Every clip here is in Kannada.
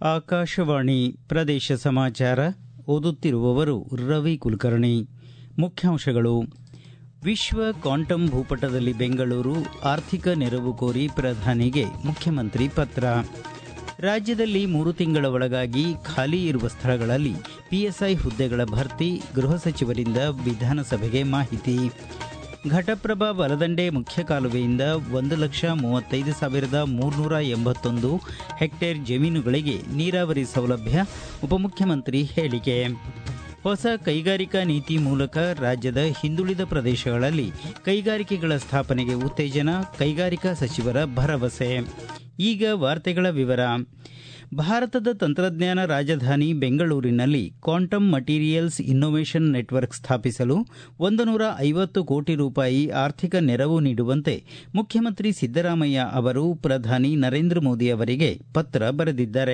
ಆಕಾಶವಾಣಿ ಪ್ರದೇಶ ಸಮಾಚಾರ ಓದುತ್ತಿರುವವರು ರವಿ ಕುಲಕರ್ಣಿ ಮುಖ್ಯಾಂಶಗಳು ವಿಶ್ವ ಕ್ವಾಂಟಮ್ ಭೂಪಟದಲ್ಲಿ ಬೆಂಗಳೂರು ಆರ್ಥಿಕ ನೆರವು ಕೋರಿ ಪ್ರಧಾನಿಗೆ ಮುಖ್ಯಮಂತ್ರಿ ಪತ್ರ ರಾಜ್ಯದಲ್ಲಿ ಮೂರು ತಿಂಗಳ ಒಳಗಾಗಿ ಖಾಲಿ ಇರುವ ಸ್ಥಳಗಳಲ್ಲಿ ಪಿಎಸ್ಐ ಹುದ್ದೆಗಳ ಭರ್ತಿ ಗೃಹ ಸಚಿವರಿಂದ ವಿಧಾನಸಭೆಗೆ ಮಾಹಿತಿ ಘಟಪ್ರಭಾ ಬಲದಂಡೆ ಮುಖ್ಯ ಕಾಲುವೆಯಿಂದ ಒಂದು ಲಕ್ಷ ಮೂವತ್ತೈದು ಸಾವಿರದ ಮೂರ್ನೂರ ಎಂಬತ್ತೊಂದು ಹೆಕ್ಟೇರ್ ಜಮೀನುಗಳಿಗೆ ನೀರಾವರಿ ಸೌಲಭ್ಯ ಉಪಮುಖ್ಯಮಂತ್ರಿ ಹೇಳಿಕೆ ಹೊಸ ಕೈಗಾರಿಕಾ ನೀತಿ ಮೂಲಕ ರಾಜ್ಯದ ಹಿಂದುಳಿದ ಪ್ರದೇಶಗಳಲ್ಲಿ ಕೈಗಾರಿಕೆಗಳ ಸ್ಥಾಪನೆಗೆ ಉತ್ತೇಜನ ಕೈಗಾರಿಕಾ ಸಚಿವರ ಭರವಸೆ ಈಗ ವಾರ್ತೆಗಳ ವಿವರ ಭಾರತದ ತಂತ್ರಜ್ಞಾನ ರಾಜಧಾನಿ ಬೆಂಗಳೂರಿನಲ್ಲಿ ಕ್ವಾಂಟಮ್ ಮಟೀರಿಯಲ್ಸ್ ಇನ್ನೋವೇಷನ್ ನೆಟ್ವರ್ಕ್ ಸ್ಥಾಪಿಸಲು ಒಂದು ನೂರ ಐವತ್ತು ಕೋಟಿ ರೂಪಾಯಿ ಆರ್ಥಿಕ ನೆರವು ನೀಡುವಂತೆ ಮುಖ್ಯಮಂತ್ರಿ ಸಿದ್ದರಾಮಯ್ಯ ಅವರು ಪ್ರಧಾನಿ ನರೇಂದ್ರ ಮೋದಿ ಅವರಿಗೆ ಪತ್ರ ಬರೆದಿದ್ದಾರೆ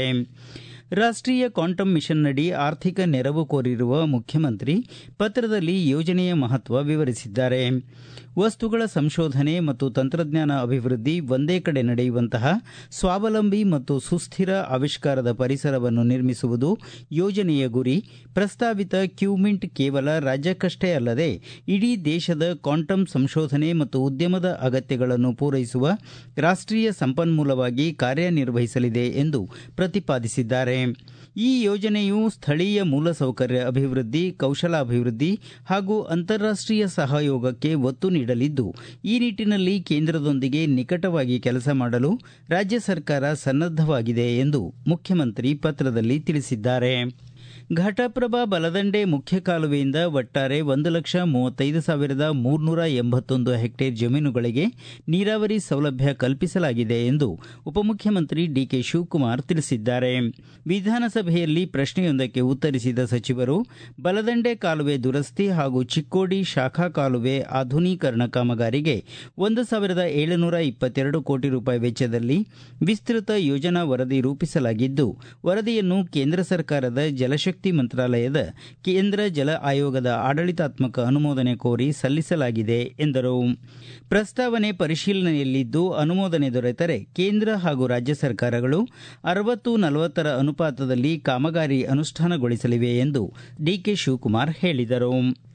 ರಾಷ್ಟೀಯ ಕ್ವಾಂಟಮ್ ಮಿಷನ್ನಡಿ ಆರ್ಥಿಕ ನೆರವು ಕೋರಿರುವ ಮುಖ್ಯಮಂತ್ರಿ ಪತ್ರದಲ್ಲಿ ಯೋಜನೆಯ ಮಹತ್ವ ವಿವರಿಸಿದ್ದಾರೆ ವಸ್ತುಗಳ ಸಂಶೋಧನೆ ಮತ್ತು ತಂತ್ರಜ್ಞಾನ ಅಭಿವೃದ್ಧಿ ಒಂದೇ ಕಡೆ ನಡೆಯುವಂತಹ ಸ್ವಾವಲಂಬಿ ಮತ್ತು ಸುಸ್ಥಿರ ಆವಿಷ್ಕಾರದ ಪರಿಸರವನ್ನು ನಿರ್ಮಿಸುವುದು ಯೋಜನೆಯ ಗುರಿ ಪ್ರಸ್ತಾವಿತ ಕ್ಯೂಮಿಂಟ್ ಕೇವಲ ರಾಜ್ಯಕ್ಕಷ್ಟೇ ಅಲ್ಲದೆ ಇಡೀ ದೇಶದ ಕ್ವಾಂಟಮ್ ಸಂಶೋಧನೆ ಮತ್ತು ಉದ್ಯಮದ ಅಗತ್ಯಗಳನ್ನು ಪೂರೈಸುವ ರಾಷ್ಟೀಯ ಸಂಪನ್ಮೂಲವಾಗಿ ಕಾರ್ಯನಿರ್ವಹಿಸಲಿದೆ ಎಂದು ಪ್ರತಿಪಾದಿಸಿದ್ದಾರೆ ಈ ಯೋಜನೆಯು ಸ್ಥಳೀಯ ಮೂಲಸೌಕರ್ಯ ಅಭಿವೃದ್ಧಿ ಕೌಶಲಾಭಿವೃದ್ಧಿ ಹಾಗೂ ಅಂತಾರಾಷ್ಟೀಯ ಸಹಯೋಗಕ್ಕೆ ಒತ್ತು ನೀಡಲಿದ್ದು ಈ ನಿಟ್ಟಿನಲ್ಲಿ ಕೇಂದ್ರದೊಂದಿಗೆ ನಿಕಟವಾಗಿ ಕೆಲಸ ಮಾಡಲು ರಾಜ್ಯ ಸರ್ಕಾರ ಸನ್ನದ್ದವಾಗಿದೆ ಎಂದು ಮುಖ್ಯಮಂತ್ರಿ ಪತ್ರದಲ್ಲಿ ತಿಳಿಸಿದ್ದಾರೆ ಘಟಪ್ರಭಾ ಬಲದಂಡೆ ಮುಖ್ಯ ಕಾಲುವೆಯಿಂದ ಒಟ್ಟಾರೆ ಒಂದು ಲಕ್ಷ ಮೂವತ್ತೈದು ಸಾವಿರದ ಮೂರ್ನೂರ ಎಂಬತ್ತೊಂದು ಹೆಕ್ಟೇರ್ ಜಮೀನುಗಳಿಗೆ ನೀರಾವರಿ ಸೌಲಭ್ಯ ಕಲ್ಪಿಸಲಾಗಿದೆ ಎಂದು ಉಪಮುಖ್ಯಮಂತ್ರಿ ಡಿಕೆ ಶಿವಕುಮಾರ್ ತಿಳಿಸಿದ್ದಾರೆ ವಿಧಾನಸಭೆಯಲ್ಲಿ ಪ್ರಶ್ನೆಯೊಂದಕ್ಕೆ ಉತ್ತರಿಸಿದ ಸಚಿವರು ಬಲದಂಡೆ ಕಾಲುವೆ ದುರಸ್ತಿ ಹಾಗೂ ಚಿಕ್ಕೋಡಿ ಶಾಖಾ ಕಾಲುವೆ ಆಧುನೀಕರಣ ಕಾಮಗಾರಿಗೆ ಒಂದು ಸಾವಿರದ ಏಳುನೂರ ಇಪ್ಪತ್ತೆರಡು ಕೋಟಿ ರೂಪಾಯಿ ವೆಚ್ಚದಲ್ಲಿ ವಿಸ್ತೃತ ಯೋಜನಾ ವರದಿ ರೂಪಿಸಲಾಗಿದ್ದು ವರದಿಯನ್ನು ಕೇಂದ್ರ ಸರ್ಕಾರದ ಜಲಶಕ್ತಿ ಮಂತ್ರಾಲಯದ ಕೇಂದ್ರ ಜಲ ಆಯೋಗದ ಆಡಳಿತಾತ್ಮಕ ಅನುಮೋದನೆ ಕೋರಿ ಸಲ್ಲಿಸಲಾಗಿದೆ ಎಂದರು ಪ್ರಸ್ತಾವನೆ ಪರಿಶೀಲನೆಯಲ್ಲಿದ್ದು ಅನುಮೋದನೆ ದೊರೆತರೆ ಕೇಂದ್ರ ಹಾಗೂ ರಾಜ್ಯ ಸರ್ಕಾರಗಳು ಅರವತ್ತು ನಲವತ್ತರ ಅನುಪಾತದಲ್ಲಿ ಕಾಮಗಾರಿ ಅನುಷ್ಠಾನಗೊಳಿಸಲಿವೆ ಎಂದು ಡಿಕೆ ಶಿವಕುಮಾರ್ ಹೇಳಿದರು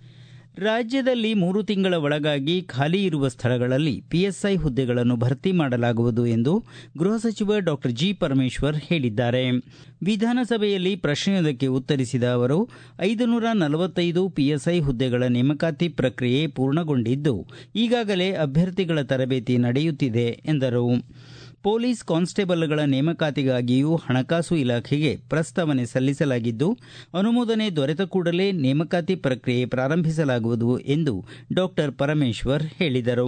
ರಾಜ್ಯದಲ್ಲಿ ಮೂರು ತಿಂಗಳ ಒಳಗಾಗಿ ಖಾಲಿ ಇರುವ ಸ್ಥಳಗಳಲ್ಲಿ ಪಿಎಸ್ಐ ಹುದ್ದೆಗಳನ್ನು ಭರ್ತಿ ಮಾಡಲಾಗುವುದು ಎಂದು ಗೃಹ ಸಚಿವ ಡಾಕ್ಟರ್ ಜಿ ಪರಮೇಶ್ವರ್ ಹೇಳಿದ್ದಾರೆ ವಿಧಾನಸಭೆಯಲ್ಲಿ ಪ್ರಶ್ನೆಯೊಂದಕ್ಕೆ ಉತ್ತರಿಸಿದ ಅವರು ಐದು ನೂರ ನಲವತ್ತೈದು ಪಿಎಸ್ಐ ಹುದ್ದೆಗಳ ನೇಮಕಾತಿ ಪ್ರಕ್ರಿಯೆ ಪೂರ್ಣಗೊಂಡಿದ್ದು ಈಗಾಗಲೇ ಅಭ್ಯರ್ಥಿಗಳ ತರಬೇತಿ ನಡೆಯುತ್ತಿದೆ ಎಂದರು ಪೊಲೀಸ್ ಕಾನ್ಸ್ಟೇಬಲ್ಗಳ ನೇಮಕಾತಿಗಾಗಿಯೂ ಹಣಕಾಸು ಇಲಾಖೆಗೆ ಪ್ರಸ್ತಾವನೆ ಸಲ್ಲಿಸಲಾಗಿದ್ದು ಅನುಮೋದನೆ ದೊರೆತ ಕೂಡಲೇ ನೇಮಕಾತಿ ಪ್ರಕ್ರಿಯೆ ಪ್ರಾರಂಭಿಸಲಾಗುವುದು ಎಂದು ಡಾಕ್ಟರ್ ಪರಮೇಶ್ವರ್ ಹೇಳಿದರು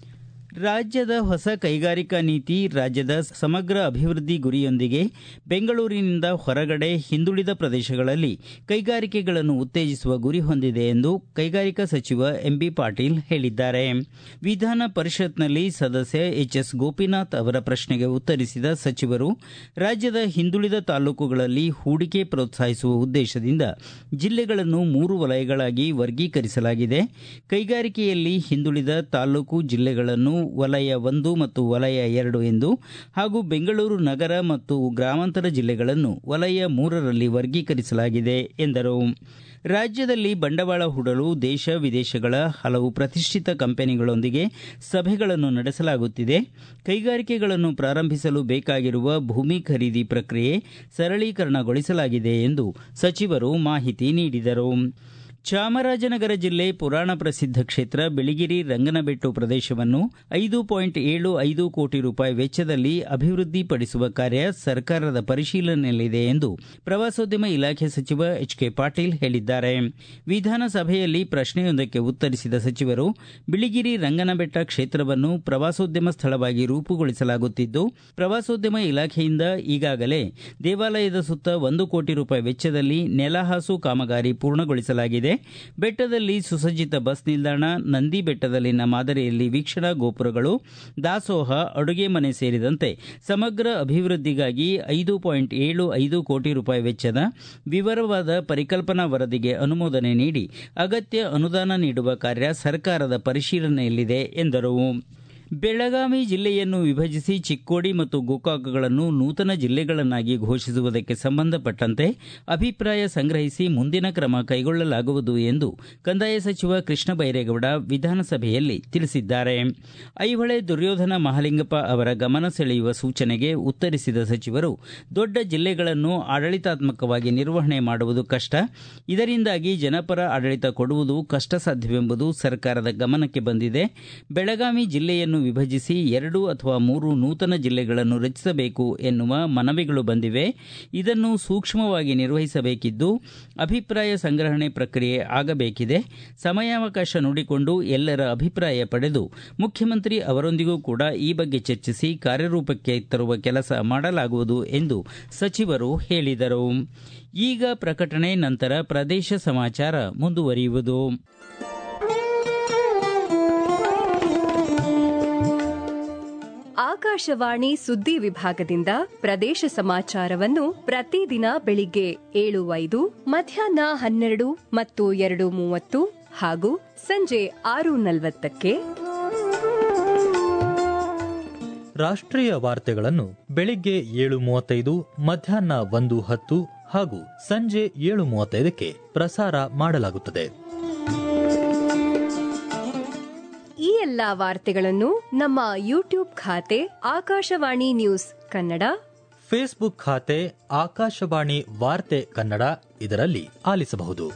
ರಾಜ್ಯದ ಹೊಸ ಕೈಗಾರಿಕಾ ನೀತಿ ರಾಜ್ಯದ ಸಮಗ್ರ ಅಭಿವೃದ್ಧಿ ಗುರಿಯೊಂದಿಗೆ ಬೆಂಗಳೂರಿನಿಂದ ಹೊರಗಡೆ ಹಿಂದುಳಿದ ಪ್ರದೇಶಗಳಲ್ಲಿ ಕೈಗಾರಿಕೆಗಳನ್ನು ಉತ್ತೇಜಿಸುವ ಗುರಿ ಹೊಂದಿದೆ ಎಂದು ಕೈಗಾರಿಕಾ ಸಚಿವ ಎಂಬಿ ಪಾಟೀಲ್ ಹೇಳಿದ್ದಾರೆ ವಿಧಾನ ಪರಿಷತ್ನಲ್ಲಿ ಸದಸ್ಯ ಎಚ್ ಎಸ್ ಗೋಪಿನಾಥ್ ಅವರ ಪ್ರಶ್ನೆಗೆ ಉತ್ತರಿಸಿದ ಸಚಿವರು ರಾಜ್ಯದ ಹಿಂದುಳಿದ ತಾಲೂಕುಗಳಲ್ಲಿ ಹೂಡಿಕೆ ಪ್ರೋತ್ಸಾಹಿಸುವ ಉದ್ದೇಶದಿಂದ ಜಿಲ್ಲೆಗಳನ್ನು ಮೂರು ವಲಯಗಳಾಗಿ ವರ್ಗೀಕರಿಸಲಾಗಿದೆ ಕೈಗಾರಿಕೆಯಲ್ಲಿ ಹಿಂದುಳಿದ ತಾಲೂಕು ಜಿಲ್ಲೆಗಳನ್ನು ವಲಯ ಒಂದು ಮತ್ತು ವಲಯ ಎರಡು ಎಂದು ಹಾಗೂ ಬೆಂಗಳೂರು ನಗರ ಮತ್ತು ಗ್ರಾಮಾಂತರ ಜಿಲ್ಲೆಗಳನ್ನು ವಲಯ ಮೂರರಲ್ಲಿ ವರ್ಗೀಕರಿಸಲಾಗಿದೆ ಎಂದರು ರಾಜ್ಯದಲ್ಲಿ ಬಂಡವಾಳ ಹೂಡಲು ದೇಶ ವಿದೇಶಗಳ ಹಲವು ಪ್ರತಿಷ್ಠಿತ ಕಂಪನಿಗಳೊಂದಿಗೆ ಸಭೆಗಳನ್ನು ನಡೆಸಲಾಗುತ್ತಿದೆ ಕೈಗಾರಿಕೆಗಳನ್ನು ಪ್ರಾರಂಭಿಸಲು ಬೇಕಾಗಿರುವ ಭೂಮಿ ಖರೀದಿ ಪ್ರಕ್ರಿಯೆ ಸರಳೀಕರಣಗೊಳಿಸಲಾಗಿದೆ ಎಂದು ಸಚಿವರು ಮಾಹಿತಿ ನೀಡಿದರು ಚಾಮರಾಜನಗರ ಜಿಲ್ಲೆ ಪುರಾಣ ಪ್ರಸಿದ್ಧ ಕ್ಷೇತ್ರ ಬಿಳಿಗಿರಿ ರಂಗನಬೆಟ್ಟು ಪ್ರದೇಶವನ್ನು ಐದು ಪಾಯಿಂಟ್ ಏಳು ಐದು ಕೋಟಿ ರೂಪಾಯಿ ವೆಚ್ಚದಲ್ಲಿ ಅಭಿವೃದ್ಧಿಪಡಿಸುವ ಕಾರ್ಯ ಸರ್ಕಾರದ ಪರಿಶೀಲನೆಯಲ್ಲಿದೆ ಎಂದು ಪ್ರವಾಸೋದ್ಯಮ ಇಲಾಖೆ ಸಚಿವ ಎಚ್ ಕೆ ಪಾಟೀಲ್ ಹೇಳಿದ್ದಾರೆ ವಿಧಾನಸಭೆಯಲ್ಲಿ ಪ್ರಶ್ನೆಯೊಂದಕ್ಕೆ ಉತ್ತರಿಸಿದ ಸಚಿವರು ಬಿಳಿಗಿರಿ ರಂಗನಬೆಟ್ಟ ಕ್ಷೇತ್ರವನ್ನು ಪ್ರವಾಸೋದ್ಯಮ ಸ್ಥಳವಾಗಿ ರೂಪುಗೊಳಿಸಲಾಗುತ್ತಿದ್ದು ಪ್ರವಾಸೋದ್ಯಮ ಇಲಾಖೆಯಿಂದ ಈಗಾಗಲೇ ದೇವಾಲಯದ ಸುತ್ತ ಒಂದು ಕೋಟಿ ರೂಪಾಯಿ ವೆಚ್ಚದಲ್ಲಿ ನೆಲಹಾಸು ಕಾಮಗಾರಿ ಪೂರ್ಣಗೊಳಿಸಲಾಗಿದೆ ಬೆಟ್ಟದಲ್ಲಿ ಸುಸಜ್ಜಿತ ಬಸ್ ನಿಲ್ದಾಣ ನಂದಿ ಬೆಟ್ಟದಲ್ಲಿನ ಮಾದರಿಯಲ್ಲಿ ವೀಕ್ಷಣಾ ಗೋಪುರಗಳು ದಾಸೋಹ ಅಡುಗೆ ಮನೆ ಸೇರಿದಂತೆ ಸಮಗ್ರ ಅಭಿವೃದ್ಧಿಗಾಗಿ ಐದು ಪಾಯಿಂಟ್ ಏಳು ಐದು ಕೋಟಿ ರೂಪಾಯಿ ವೆಚ್ಚದ ವಿವರವಾದ ಪರಿಕಲ್ಪನಾ ವರದಿಗೆ ಅನುಮೋದನೆ ನೀಡಿ ಅಗತ್ಯ ಅನುದಾನ ನೀಡುವ ಕಾರ್ಯ ಸರ್ಕಾರದ ಪರಿಶೀಲನೆಯಲ್ಲಿದೆ ಎಂದರು ಬೆಳಗಾವಿ ಜಿಲ್ಲೆಯನ್ನು ವಿಭಜಿಸಿ ಚಿಕ್ಕೋಡಿ ಮತ್ತು ಗೋಕಾಕಗಳನ್ನು ನೂತನ ಜಿಲ್ಲೆಗಳನ್ನಾಗಿ ಘೋಷಿಸುವುದಕ್ಕೆ ಸಂಬಂಧಪಟ್ಟಂತೆ ಅಭಿಪ್ರಾಯ ಸಂಗ್ರಹಿಸಿ ಮುಂದಿನ ಕ್ರಮ ಕೈಗೊಳ್ಳಲಾಗುವುದು ಎಂದು ಕಂದಾಯ ಸಚಿವ ಕೃಷ್ಣ ಬೈರೇಗೌಡ ವಿಧಾನಸಭೆಯಲ್ಲಿ ತಿಳಿಸಿದ್ದಾರೆ ಐಹೊಳೆ ದುರ್ಯೋಧನ ಮಹಾಲಿಂಗಪ್ಪ ಅವರ ಗಮನ ಸೆಳೆಯುವ ಸೂಚನೆಗೆ ಉತ್ತರಿಸಿದ ಸಚಿವರು ದೊಡ್ಡ ಜಿಲ್ಲೆಗಳನ್ನು ಆಡಳಿತಾತ್ಮಕವಾಗಿ ನಿರ್ವಹಣೆ ಮಾಡುವುದು ಕಷ್ಟ ಇದರಿಂದಾಗಿ ಜನಪರ ಆಡಳಿತ ಕೊಡುವುದು ಕಷ್ಟ ಸಾಧ್ಯವೆಂಬುದು ಸರ್ಕಾರದ ಗಮನಕ್ಕೆ ಬಂದಿದೆ ಬೆಳಗಾವಿ ಜಿಲ್ಲೆಯನ್ನು ವಿಭಜಿಸಿ ಎರಡು ಅಥವಾ ಮೂರು ನೂತನ ಜಿಲ್ಲೆಗಳನ್ನು ರಚಿಸಬೇಕು ಎನ್ನುವ ಮನವಿಗಳು ಬಂದಿವೆ ಇದನ್ನು ಸೂಕ್ಷ್ಮವಾಗಿ ನಿರ್ವಹಿಸಬೇಕಿದ್ದು ಅಭಿಪ್ರಾಯ ಸಂಗ್ರಹಣೆ ಪ್ರಕ್ರಿಯೆ ಆಗಬೇಕಿದೆ ಸಮಯಾವಕಾಶ ನೋಡಿಕೊಂಡು ಎಲ್ಲರ ಅಭಿಪ್ರಾಯ ಪಡೆದು ಮುಖ್ಯಮಂತ್ರಿ ಅವರೊಂದಿಗೂ ಕೂಡ ಈ ಬಗ್ಗೆ ಚರ್ಚಿಸಿ ಕಾರ್ಯರೂಪಕ್ಕೆ ತರುವ ಕೆಲಸ ಮಾಡಲಾಗುವುದು ಎಂದು ಸಚಿವರು ಹೇಳಿದರು ಈಗ ಪ್ರಕಟಣೆ ನಂತರ ಪ್ರದೇಶ ಸಮಾಚಾರ ಮುಂದುವರಿಯುವುದು ಆಕಾಶವಾಣಿ ಸುದ್ದಿ ವಿಭಾಗದಿಂದ ಪ್ರದೇಶ ಸಮಾಚಾರವನ್ನು ಪ್ರತಿದಿನ ಬೆಳಿಗ್ಗೆ ಏಳು ಐದು ಮಧ್ಯಾಹ್ನ ಹನ್ನೆರಡು ಮತ್ತು ಎರಡು ಮೂವತ್ತು ಹಾಗೂ ಸಂಜೆ ಆರು ನಲವತ್ತಕ್ಕೆ ರಾಷ್ಟ್ರೀಯ ವಾರ್ತೆಗಳನ್ನು ಬೆಳಿಗ್ಗೆ ಏಳು ಮೂವತ್ತೈದು ಮಧ್ಯಾಹ್ನ ಒಂದು ಹತ್ತು ಹಾಗೂ ಸಂಜೆ ಏಳು ಮೂವತ್ತೈದಕ್ಕೆ ಪ್ರಸಾರ ಮಾಡಲಾಗುತ್ತದೆ ಈ ಎಲ್ಲಾ ವಾರ್ತೆಗಳನ್ನು ನಮ್ಮ ಯೂಟ್ಯೂಬ್ ಖಾತೆ ಆಕಾಶವಾಣಿ ನ್ಯೂಸ್ ಕನ್ನಡ ಫೇಸ್ಬುಕ್ ಖಾತೆ ಆಕಾಶವಾಣಿ ವಾರ್ತೆ ಕನ್ನಡ ಇದರಲ್ಲಿ ಆಲಿಸಬಹುದು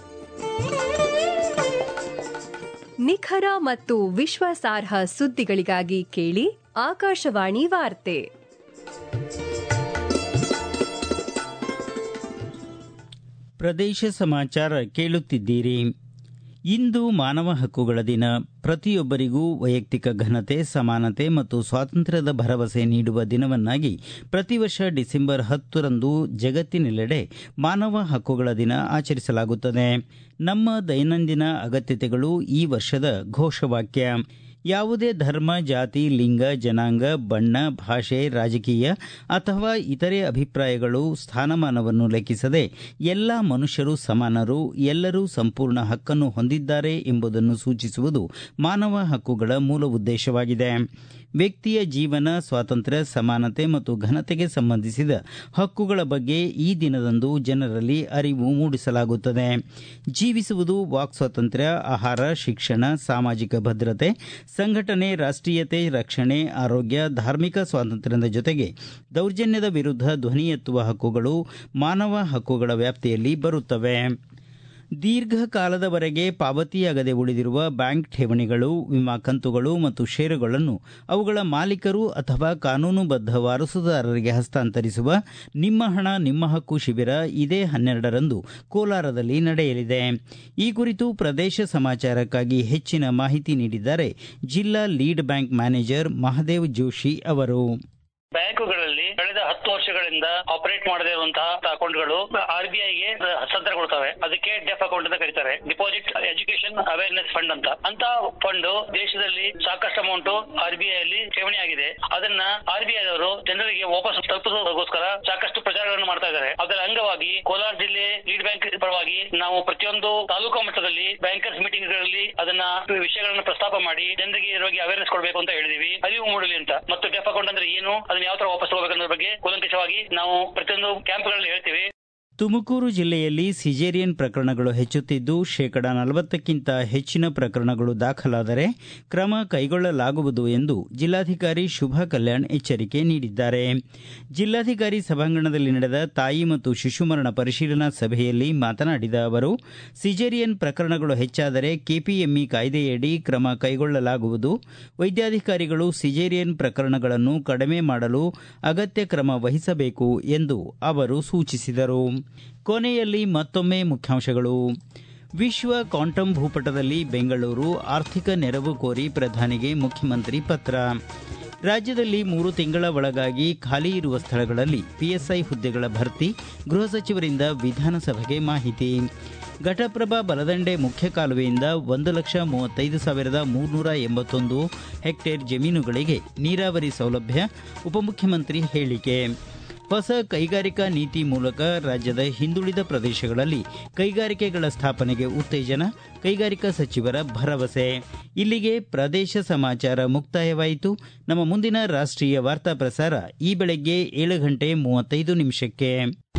ನಿಖರ ಮತ್ತು ವಿಶ್ವಾಸಾರ್ಹ ಸುದ್ದಿಗಳಿಗಾಗಿ ಕೇಳಿ ಆಕಾಶವಾಣಿ ವಾರ್ತೆ ಪ್ರದೇಶ ಸಮಾಚಾರ ಕೇಳುತ್ತಿದ್ದೀರಿ ಇಂದು ಮಾನವ ಹಕ್ಕುಗಳ ದಿನ ಪ್ರತಿಯೊಬ್ಬರಿಗೂ ವೈಯಕ್ತಿಕ ಘನತೆ ಸಮಾನತೆ ಮತ್ತು ಸ್ವಾತಂತ್ರ್ಯದ ಭರವಸೆ ನೀಡುವ ದಿನವನ್ನಾಗಿ ಪ್ರತಿ ವರ್ಷ ಡಿಸೆಂಬರ್ ಹತ್ತರಂದು ಜಗತ್ತಿನೆಲ್ಲೆಡೆ ಮಾನವ ಹಕ್ಕುಗಳ ದಿನ ಆಚರಿಸಲಾಗುತ್ತದೆ ನಮ್ಮ ದೈನಂದಿನ ಅಗತ್ಯತೆಗಳು ಈ ವರ್ಷದ ಘೋಷವಾಕ್ಯ ಯಾವುದೇ ಧರ್ಮ ಜಾತಿ ಲಿಂಗ ಜನಾಂಗ ಬಣ್ಣ ಭಾಷೆ ರಾಜಕೀಯ ಅಥವಾ ಇತರೆ ಅಭಿಪ್ರಾಯಗಳು ಸ್ಥಾನಮಾನವನ್ನು ಲೆಕ್ಕಿಸದೆ ಎಲ್ಲ ಮನುಷ್ಯರು ಸಮಾನರು ಎಲ್ಲರೂ ಸಂಪೂರ್ಣ ಹಕ್ಕನ್ನು ಹೊಂದಿದ್ದಾರೆ ಎಂಬುದನ್ನು ಸೂಚಿಸುವುದು ಮಾನವ ಹಕ್ಕುಗಳ ಮೂಲ ಉದ್ದೇಶವಾಗಿದೆ ವ್ಯಕ್ತಿಯ ಜೀವನ ಸ್ವಾತಂತ್ರ್ಯ ಸಮಾನತೆ ಮತ್ತು ಘನತೆಗೆ ಸಂಬಂಧಿಸಿದ ಹಕ್ಕುಗಳ ಬಗ್ಗೆ ಈ ದಿನದಂದು ಜನರಲ್ಲಿ ಅರಿವು ಮೂಡಿಸಲಾಗುತ್ತದೆ ಜೀವಿಸುವುದು ವಾಕ್ ಸ್ವಾತಂತ್ರ್ಯ ಆಹಾರ ಶಿಕ್ಷಣ ಸಾಮಾಜಿಕ ಭದ್ರತೆ ಸಂಘಟನೆ ರಾಷ್ಟೀಯತೆ ರಕ್ಷಣೆ ಆರೋಗ್ಯ ಧಾರ್ಮಿಕ ಸ್ವಾತಂತ್ರ್ಯದ ಜೊತೆಗೆ ದೌರ್ಜನ್ಯದ ವಿರುದ್ಧ ಧ್ವನಿ ಎತ್ತುವ ಹಕ್ಕುಗಳು ಮಾನವ ಹಕ್ಕುಗಳ ವ್ಯಾಪ್ತಿಯಲ್ಲಿ ಬರುತ್ತವೆ ದೀರ್ಘಕಾಲದವರೆಗೆ ಪಾವತಿಯಾಗದೆ ಉಳಿದಿರುವ ಬ್ಯಾಂಕ್ ಠೇವಣಿಗಳು ವಿಮಾ ಕಂತುಗಳು ಮತ್ತು ಷೇರುಗಳನ್ನು ಅವುಗಳ ಮಾಲೀಕರು ಅಥವಾ ಕಾನೂನುಬದ್ಧ ವಾರಸುದಾರರಿಗೆ ಹಸ್ತಾಂತರಿಸುವ ನಿಮ್ಮ ಹಣ ನಿಮ್ಮ ಹಕ್ಕು ಶಿಬಿರ ಇದೇ ಹನ್ನೆರಡರಂದು ಕೋಲಾರದಲ್ಲಿ ನಡೆಯಲಿದೆ ಈ ಕುರಿತು ಪ್ರದೇಶ ಸಮಾಚಾರಕ್ಕಾಗಿ ಹೆಚ್ಚಿನ ಮಾಹಿತಿ ನೀಡಿದ್ದಾರೆ ಜಿಲ್ಲಾ lead bank manager Mahadev Joshi ಅವರು ಬ್ಯಾಂಕುಗಳಲ್ಲಿ ಕಳೆದ ಹತ್ತು ವರ್ಷಗಳಿಂದ ಆಪರೇಟ್ ಮಾಡದೇ ಇರುವಂತಹ ಅಕೌಂಟ್ಗಳು ಆರ್ ಬಿ ಐಗೆ ಹಸ್ತಾಂತರಗೊಳ್ತವೆ ಅದಕ್ಕೆ ಡೆಫ್ ಅಕೌಂಟ್ ಅಂತ ಕರೀತಾರೆ ಡಿಪಾಸಿಟ್ ಎಜುಕೇಶನ್ ಅವೇರ್ನೆಸ್ ಫಂಡ್ ಅಂತ ಅಂತ ಫಂಡ್ ದೇಶದಲ್ಲಿ ಸಾಕಷ್ಟು ಅಮೌಂಟ್ ಆರ್ ಬಿ ಐ ಅಲ್ಲಿ ಠೇವಣಿ ಆಗಿದೆ ಅದನ್ನ ಆರ್ ಬಿ ಐದವರು ಜನರಿಗೆ ವಾಪಸ್ ತಲುಪಿಸೋದಕ್ಕೋಸ್ಕರ ಸಾಕಷ್ಟು ಪ್ರಚಾರಗಳನ್ನು ಮಾಡ್ತಾ ಇದ್ದಾರೆ ಅದರ ಅಂಗವಾಗಿ ಕೋಲಾರ ಜಿಲ್ಲೆ ಲೀಡ್ ಬ್ಯಾಂಕ್ ಪರವಾಗಿ ನಾವು ಪ್ರತಿಯೊಂದು ತಾಲೂಕು ಮಟ್ಟದಲ್ಲಿ ಬ್ಯಾಂಕರ್ಸ್ ಮೀಟಿಂಗ್ ಗಳಲ್ಲಿ ಅದನ್ನ ವಿಷಯಗಳನ್ನ ಪ್ರಸ್ತಾಪ ಮಾಡಿ ಜನರಿಗೆ ಇದ್ರ ಬಗ್ಗೆ ಅವೇರ್ನೆಸ್ ಕೊಡಬೇಕು ಅಂತ ಹೇಳಿದೀವಿ ಅರಿವು ಮೂಡಲಿ ಅಂತ ಮತ್ತು ಡೆಫ್ ಅಕೌಂಟ್ ಅಂದ್ರೆ ಏನು ಅದನ್ನ ಯಾವ ತರ ವಾಪಸ್ ತಗೋಬೇಕನ್ನೋದ್ರ ಬಗ್ಗೆ ಕೂಲಂಕಷವಾಗಿ ನಾವು ಪ್ರತಿಯೊಂದು ಕ್ಯಾಂಪ್ಗಳಲ್ಲಿ ಹೇಳ್ತೀವಿ ತುಮಕೂರು ಜಿಲ್ಲೆಯಲ್ಲಿ ಸಿಜೇರಿಯನ್ ಪ್ರಕರಣಗಳು ಹೆಚ್ಚುತ್ತಿದ್ದು ಶೇಕಡಾ ನಲವತ್ತಕ್ಕಿಂತ ಹೆಚ್ಚಿನ ಪ್ರಕರಣಗಳು ದಾಖಲಾದರೆ ಕ್ರಮ ಕೈಗೊಳ್ಳಲಾಗುವುದು ಎಂದು ಜಿಲ್ಲಾಧಿಕಾರಿ ಶುಭಾ ಕಲ್ಯಾಣ್ ಎಚ್ಚರಿಕೆ ನೀಡಿದ್ದಾರೆ ಜಿಲ್ಲಾಧಿಕಾರಿ ಸಭಾಂಗಣದಲ್ಲಿ ನಡೆದ ತಾಯಿ ಮತ್ತು ಶಿಶು ಮರಣ ಪರಿಶೀಲನಾ ಸಭೆಯಲ್ಲಿ ಮಾತನಾಡಿದ ಅವರು ಸಿಜೇರಿಯನ್ ಪ್ರಕರಣಗಳು ಹೆಚ್ಚಾದರೆ ಕೆಪಿಎಂಇ ಕಾಯ್ದೆಯಡಿ ಕ್ರಮ ಕೈಗೊಳ್ಳಲಾಗುವುದು ವೈದ್ಯಾಧಿಕಾರಿಗಳು ಸಿಜೇರಿಯನ್ ಪ್ರಕರಣಗಳನ್ನು ಕಡಿಮೆ ಮಾಡಲು ಅಗತ್ಯ ಕ್ರಮ ವಹಿಸಬೇಕು ಎಂದು ಅವರು ಸೂಚಿಸಿದರು ಕೊನೆಯಲ್ಲಿ ಮತ್ತೊಮ್ಮೆ ಮುಖ್ಯಾಂಶಗಳು ವಿಶ್ವ ಕ್ವಾಂಟಮ್ ಭೂಪಟದಲ್ಲಿ ಬೆಂಗಳೂರು ಆರ್ಥಿಕ ನೆರವು ಕೋರಿ ಪ್ರಧಾನಿಗೆ ಮುಖ್ಯಮಂತ್ರಿ ಪತ್ರ ರಾಜ್ಯದಲ್ಲಿ ಮೂರು ತಿಂಗಳ ಒಳಗಾಗಿ ಖಾಲಿ ಇರುವ ಸ್ಥಳಗಳಲ್ಲಿ ಪಿಎಸ್ಐ ಹುದ್ದೆಗಳ ಭರ್ತಿ ಗೃಹ ಸಚಿವರಿಂದ ವಿಧಾನಸಭೆಗೆ ಮಾಹಿತಿ ಘಟಪ್ರಭಾ ಬಲದಂಡೆ ಮುಖ್ಯ ಕಾಲುವೆಯಿಂದ ಒಂದು ಲಕ್ಷ ಮೂವತ್ತೈದು ಸಾವಿರದ ಮೂರ್ನೂರ ಎಂಬತ್ತೊಂದು ಹೆಕ್ಟೇರ್ ಜಮೀನುಗಳಿಗೆ ನೀರಾವರಿ ಸೌಲಭ್ಯ ಉಪಮುಖ್ಯಮಂತ್ರಿ ಹೇಳಿಕೆ ಹೊಸ ಕೈಗಾರಿಕಾ ನೀತಿ ಮೂಲಕ ರಾಜ್ಯದ ಹಿಂದುಳಿದ ಪ್ರದೇಶಗಳಲ್ಲಿ ಕೈಗಾರಿಕೆಗಳ ಸ್ಥಾಪನೆಗೆ ಉತ್ತೇಜನ ಕೈಗಾರಿಕಾ ಸಚಿವರ ಭರವಸೆ ಇಲ್ಲಿಗೆ ಪ್ರದೇಶ ಸಮಾಚಾರ ಮುಕ್ತಾಯವಾಯಿತು ನಮ್ಮ ಮುಂದಿನ ರಾಷ್ಟ್ರೀಯ ವಾರ್ತಾ ಪ್ರಸಾರ ಈ ಬೆಳಗ್ಗೆ ಏಳು ಗಂಟೆ ಮೂವತ್ತೈದು ನಿಮಿಷಕ್ಕೆ